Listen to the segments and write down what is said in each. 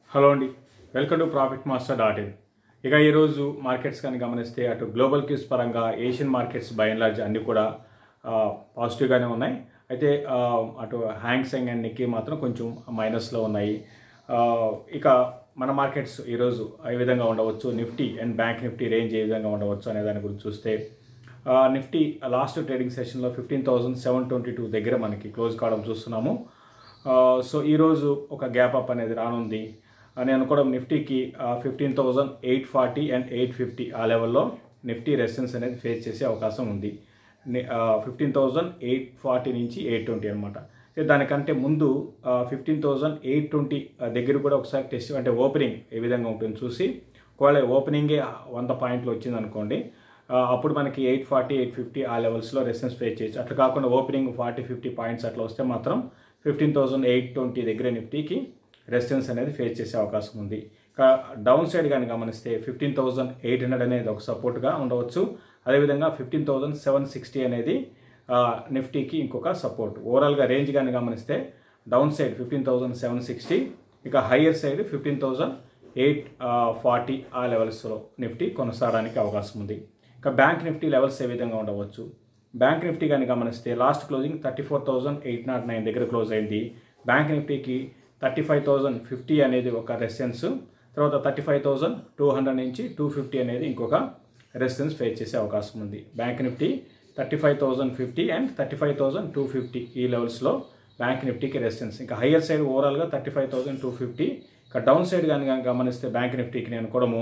hello అండి welcome to profit master dot in ఇక ఈరోజు మార్కెట్స్ కానీ గమనిస్తే అటు గ్లోబల్ క్యూస్ పరంగా Asian markets by and large అన్నీ కూడా ఆ, పాజిటివ్గానే ఉన్నాయి అయితే ఆ, అటు హ్యాంగ్సెంగ్ అండ్ నిక్కీ మాత్రం కొంచెం మైనస్లో ఉన్నాయి ఆ, ఇక మన మార్కెట్స్ ఈరోజు ఏ విధంగా ఉండవచ్చు Nifty and bank Nifty range ఏ విధంగా ఉండవచ్చు అనే దాని గురించి చూస్తే ఆ, నిఫ్టీ లాస్ట్ ట్రేడింగ్ సెషన్లో fifteen thousand seven twenty two దగ్గర మనకి క్లోజ్ కావడం చూస్తున్నాము ఆ, సో ఈరోజు ఒక గ్యాప్ అప్ అనేది రానుంది అని అనుకోవడం నిఫ్టీకి fifteen thousand eight forty and eight fifty ఆ లెవెల్లో నిఫ్టీ రెసిస్టెన్స్ అనేది ఫేస్ చేసే అవకాశం ఉంది ఫిఫ్టీన్ థౌజండ్ ఎయిట్ ఫార్టీ నుంచి ఎయిట్ ట్వంటీ అనమాట దానికంటే ముందు ఫిఫ్టీన్ థౌజండ్ ఎయిట్ ట్వంటీ దగ్గర కూడా ఒకసారి టెస్ట్ అంటే ఓపెనింగ్ ఏ విధంగా ఉంటుంది చూసి ఒకవేళ ఓపెనింగే వంద పాయింట్లు వచ్చింది అనుకోండి ఆ, అప్పుడు మనకి ఎయిట్ ఫార్టీ ఎయిట్ ఫిఫ్టీ ఆ లెవెల్స్లో రెసిస్టెన్స్ ఫేస్ చేయొచ్చు అట్లా కాకుండా ఓపెనింగ్ ఫార్టీ ఫిఫ్టీ పాయింట్స్ అట్లా వస్తే మాత్రం ఫిఫ్టీన్ థౌసండ్ ఎయిట్ ట్వంటీ దగ్గర నిఫ్టీకి రెసిస్టెన్స్ అనేది ఫేస్ చేసే అవకాశం ఉంది ఇక డౌన్ సైడ్ కానీ గమనిస్తే ఫిఫ్టీన్ థౌసండ్ ఎయిట్ హండ్రెడ్ అనేది ఒక సపోర్ట్గా ఉండవచ్చు అదేవిధంగా ఫిఫ్టీన్ థౌసండ్ సెవెన్ సిక్స్టీ అనేది ఆ, నిఫ్టీకి ఇంకొక సపోర్ట్ ఓవరాల్గా రేంజ్ కానీ గమనిస్తే down side fifteen thousand seven sixty ఇక higher side fifteen thousand eight forty ఆ లెవెల్స్లో నిఫ్టీ కొనసాగడానికి అవకాశం ఉంది ఇక బ్యాంక్ నిఫ్టీ లెవెల్స్ ఏ విధంగా ఉండవచ్చు బ్యాంక్ నిఫ్టీ కానీ గమనిస్తే last closing thirty four thousand eight not nine దగ్గర క్లోజ్ అయింది బ్యాంక్ నిఫ్టీకి థర్టీ ఫైవ్ థౌసండ్ ఫిఫ్టీ అనేది ఒక రెసిస్టెన్స్ తర్వాత thirty five thousand two hundred నుంచి టూ ఫిఫ్టీ అనేది ఇంకొక రెసిస్టెన్స్ ఫేస్ చేసే అవకాశం ఉంది bank Nifty thirty five thousand fifty and thirty five thousand two fifty ఈ లెవెల్స్లో బ్యాంక్ నిఫ్టీకి రెసిస్టెన్స్ ఇంకా హయ్యర్ సైడ్ ఓవరాల్గా thirty five thousand two fifty ఇక డౌన్ సైడ్ కానీ గమనిస్తే బ్యాంక్ నిఫ్టీకి నేను కూడాము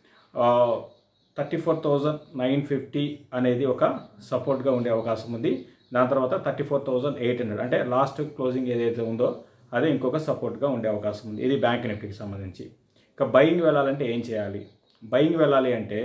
thirty four thousand nine fifty అనేది ఒక సపోర్ట్గా ఉండే అవకాశం ఉంది దాని తర్వాత thirty four thousand eight hundred అంటే లాస్ట్ క్లోజింగ్ ఏదైతే ఉందో అదే ఇంకొక సపోర్ట్గా ఉండే అవకాశం ఉంది ఇది బ్యాంక్ నిఫ్టీకి సంబంధించి ఇక బయింగ్ వెళ్ళాలంటే ఏం చేయాలి బయింగ్ వెళ్ళాలి అంటే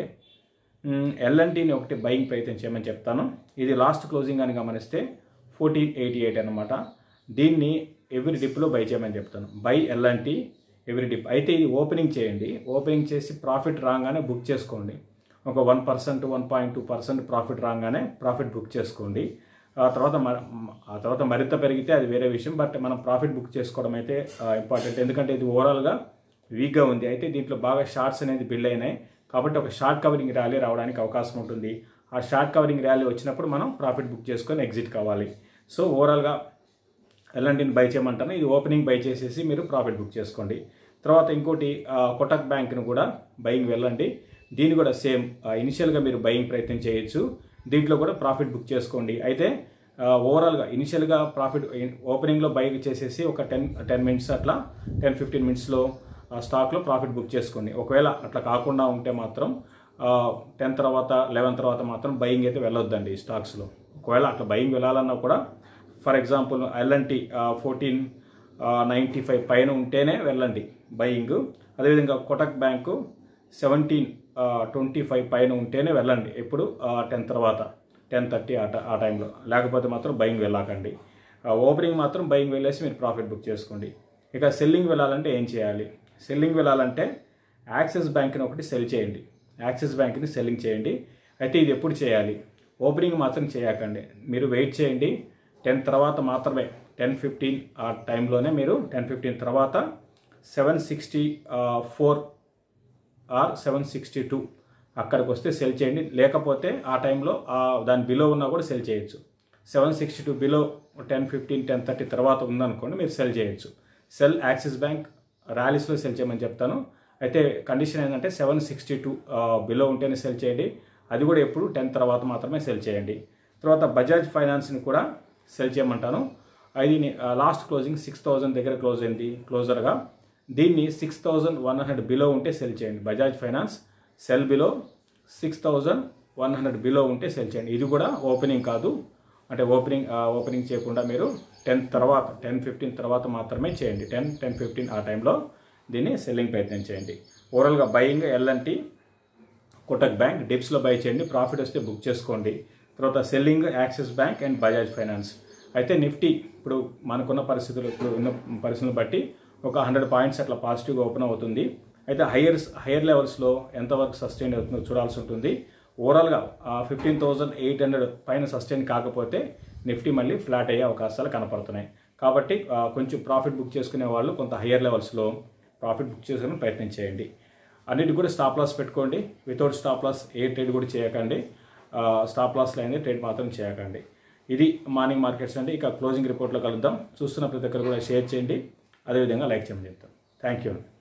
ఎల్ఎన్టీని ఒకటి బయింగ్ ప్రయత్నం చేయమని చెప్తాను ఇది లాస్ట్ క్లోజింగ్ అని గమనిస్తే ఫోర్టీన్ ఎయిటీ ఎయిట్ అనమాట దీన్ని ఎవ్రీ డిప్లో బై చేయమని చెప్తాను బై ఎల్ఎన్టీ ఎవ్రీ డిప్ అయితే ఇది ఓపెనింగ్ చేయండి ఓపెనింగ్ చేసి ప్రాఫిట్ రాగానే బుక్ చేసుకోండి ఒక one percent one point two percent profit రాగానే ప్రాఫిట్ బుక్ చేసుకోండి ఆ తర్వాత మ- ఆ తర్వాత మరింత పెరిగితే అది వేరే విషయం బట్ మనం ప్రాఫిట్ బుక్ చేసుకోవడం అయితే ఇంపార్టెంట్ ఎందుకంటే ఇది ఓవరాల్గా వీక్గా ఉంది అయితే దీంట్లో బాగా షార్ట్స్ అనేది బిల్డ్ అయినాయి కాబట్టి ఒక షార్ట్ కవరింగ్ ర్యాలీ రావడానికి అవకాశం ఉంటుంది ఆ షార్ట్ కవరింగ్ ర్యాలీ వచ్చినప్పుడు మనం ప్రాఫిట్ బుక్ చేసుకొని ఎగ్జిట్ కావాలి సో ఓవరాల్గా ఎల్ఎన్టీని బై చేయమంటాను ఇది ఓపెనింగ్ బై చేసేసి మీరు ప్రాఫిట్ బుక్ చేసుకోండి తర్వాత ఇంకోటి ఆ, కొటక్ బ్యాంక్ను కూడా బయింగ్ వెళ్ళండి దీన్ని కూడా సేమ్ ఇనిషియల్గా మీరు బయింగ్ ప్రయత్నం చేయొచ్చు దీంట్లో కూడా ప్రాఫిట్ బుక్ చేసుకోండి అయితే ఆ, ఓవరాల్గా ఇనిషియల్గా ప్రాఫిట్ ఓపెనింగ్లో బై చేసేసి ఒక టెన్ టెన్ మినిట్స్ అట్లా టెన్ ఫిఫ్టీన్ మినిట్స్లో ఆ స్టాక్లో ప్రాఫిట్ బుక్ చేసుకోండి ఒకవేళ అట్లా కాకుండా ఉంటే మాత్రం టెన్ తర్వాత లెవెన్ తర్వాత మాత్రం బయింగ్ అయితే వెళ్ళొద్దండి ఈ స్టాక్స్లో ఒకవేళ అట్లా బయింగ్ వెళ్ళాలన్నా కూడా for example L N T fourteen ninety five పైన ఉంటేనే వెళ్ళండి బయింగ్ అదేవిధంగా Kotak bank seventeen twenty five పైన ఉంటేనే వెళ్ళండి ఎప్పుడు టెన్ తర్వాత టెన్ థర్టీ ఆ ట- ఆ టైంలో లేకపోతే మాత్రం బయింగ్ వెళ్ళాకండి ఓపెనింగ్ మాత్రం బయింగ్ వెళ్ళేసి మీరు ప్రాఫిట్ బుక్ చేసుకోండి ఇక సెల్లింగ్ వెళ్ళాలంటే ఏం చేయాలి సెల్లింగ్ వెళ్ళాలంటే యాక్సిస్ బ్యాంక్ని ఒకటి సెల్ చేయండి యాక్సిస్ బ్యాంక్ని సెల్లింగ్ చేయండి అయితే ఇది ఎప్పుడు చేయాలి ఓపెనింగ్ మాత్రం చేయకండి మీరు వెయిట్ చేయండి టెన్ తర్వాత మాత్రమే టెన్ ఫిఫ్టీన్ ఆ టైంలోనే మీరు టెన్ ఫిఫ్టీన్ తర్వాత seven sixty four or seven sixty two అక్కడికి వస్తే సెల్ చేయండి లేకపోతే ఆ టైంలో ఆ దాని బిలో ఉన్నా కూడా సెల్ చేయొచ్చు seven sixty two below ten fifteen ten thirty తర్వాత ఉందనుకోండి మీరు సెల్ చేయొచ్చు సెల్ యాక్సిస్ బ్యాంక్ ర్యాలీస్లో సెల్ చేయమని చెప్తాను అయితే కండిషన్ ఏంటంటే సెవెన్ సిక్స్టీ టూ బిలో ఉంటేనే సెల్ చేయండి అది కూడా ఎప్పుడు టెన్ తర్వాత మాత్రమే సెల్ చేయండి తర్వాత బజాజ్ ఫైనాన్స్ని కూడా సెల్ చేయమంటాను అది లాస్ట్ క్లోజింగ్ సిక్స్ థౌజండ్ దగ్గర క్లోజ్ అయింది క్లోజర్గా దీన్ని six thousand one hundred below ఉంటే సెల్ చేయండి Bajaj finance sell below six thousand one hundred below ఉంటే సెల్ చేయండి ఇది కూడా ఓపెనింగ్ కాదు అంటే ఓపెనింగ్ ఆ, ఓపెనింగ్ చేయకుండా మీరు టెన్ తర్వాత టెన్ ఫిఫ్టీన్ తర్వాత మాత్రమే చేయండి టెన్ టెన్ ఫిఫ్టీన్ ఆ టైంలో దీన్ని సెల్లింగ్ ప్రయత్నం చేయండి ఓవరాల్గా బయింగ్ ఎల్ఎన్టీ కోటక్ బ్యాంక్ డిప్స్లో బై చేయండి ప్రాఫిట్ వస్తే బుక్ చేసుకోండి తర్వాత selling Axis bank and Bajaj finance అయితే నిఫ్టీ ఇప్పుడు మనకున్న పరిస్థితులు ఇప్పుడు ఉన్న పరిస్థితులను బట్టి ఒక హండ్రెడ్ పాయింట్స్ అట్లా పాజిటివ్గా ఓపెన్ అవుతుంది అయితే హయ్యర్ హయ్యర్ లెవెల్స్లో ఎంతవరకు సస్టైన్ అవుతుందో చూడాల్సి ఉంటుంది ఓవరాల్గా ఫిఫ్టీన్ థౌజండ్ ఎయిట్ హండ్రెడ్ పైన సస్టైన్ కాకపోతే నిఫ్టీ మళ్ళీ ఫ్లాట్ అయ్యే అవకాశాలు కనపడుతున్నాయి కాబట్టి ఆ, కొంచెం ప్రాఫిట్ బుక్ చేసుకునే వాళ్ళు కొంత హయ్యర్ లెవెల్స్లో ప్రాఫిట్ బుక్ చేసుకుని ప్రయత్నం చేయండి అన్నిటి కూడా స్టాప్ లాస్ పెట్టుకోండి వితౌట్ స్టాప్ లాస్ ఏ ట్రేడ్ కూడా చేయకండి ఆ, స్టాప్ లాస్ లేని ట్రేడ్ మాత్రం చేయకండి ఇది మార్నింగ్ మార్కెట్స్ అండి ఇక క్లోజింగ్ రిపోర్ట్లో కలుద్దాం చూస్తున్న ప్రతి ఒక్కరు కూడా షేర్ చేయండి అదేవిధంగా లైక్ చేయమని చెప్తాం థ్యాంక్ యూ